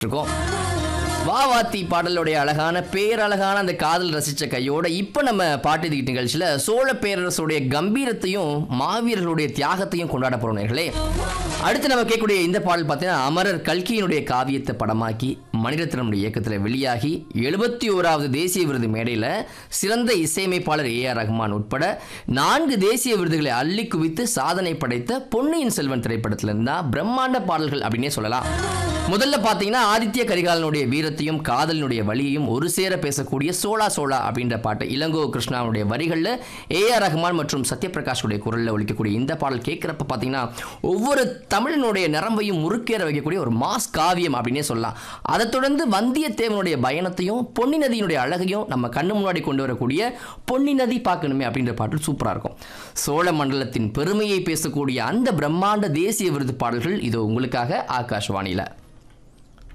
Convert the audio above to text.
இருக்கோம் வாவாத்தி பாடலுடைய அழகான பேரழகான அந்த காதல் ரசிச்ச கையோட இப்போ நம்ம பாட்டு இது நிகழ்ச்சியில் சோழ பேரரசுடைய கம்பீரத்தையும் மாவீரர்களுடைய தியாகத்தையும் கொண்டாட போறோம் நேர்களே அடுத்து நம்ம கேட்கக்கூடிய இந்த பாடல் பார்த்தீங்கன்னா அமரர் கல்கியினுடைய காவியத்தை படமாக்கி மணிரத்னமுடைய இயக்கத்தில் வெளியாகி எழுபத்தி ஓராவது தேசிய விருது மேடையில் சிறந்த இசையமைப்பாளர் ஏ ஆர் ரஹ்மான் உட்பட நான்கு தேசிய விருதுகளை அள்ளி குவித்து சாதனை படைத்த பொன்னியின் செல்வன் திரைப்படத்துல இருந்தா பிரம்மாண்ட பாடல்கள் அப்படின்னே சொல்லலாம் முதல்ல பார்த்தீங்கன்னா ஆதித்ய கரிகாலனுடைய வீரத்தையும் காதலினுடைய வழியையும் ஒரு சேர பேசக்கூடிய சோழா சோழா அப்படின்ற பாட்டு இளங்கோ கிருஷ்ணாவுடைய வரிகளில் ஏ ஆர் ரஹ்மான் மற்றும் சத்யபிரகாஷுடைய குரலில் ஒழிக்கக்கூடிய இந்த பாடல் கேட்குறப்ப பார்த்தீங்கன்னா ஒவ்வொரு தமிழனுடைய நரம்பையும் முறுக்கேற வைக்கக்கூடிய ஒரு மாஸ் காவியம் அப்படின்னே சொல்லலாம் அதை தொடர்ந்து வந்தியத்தேவனுடைய பயணத்தையும் பொன்னி நதியினுடைய அழகையும் நம்ம கண்ணு முன்னாடி கொண்டு வரக்கூடிய பொன்னி நதி பார்க்கணுமே அப்படின்ற பாட்டு சூப்பராக இருக்கும் சோழ மண்டலத்தின் பெருமையை பேசக்கூடிய அந்த பிரம்மாண்ட தேசிய விருது பாடல்கள் இது உங்களுக்காக ஆகாஷ்வாணியில்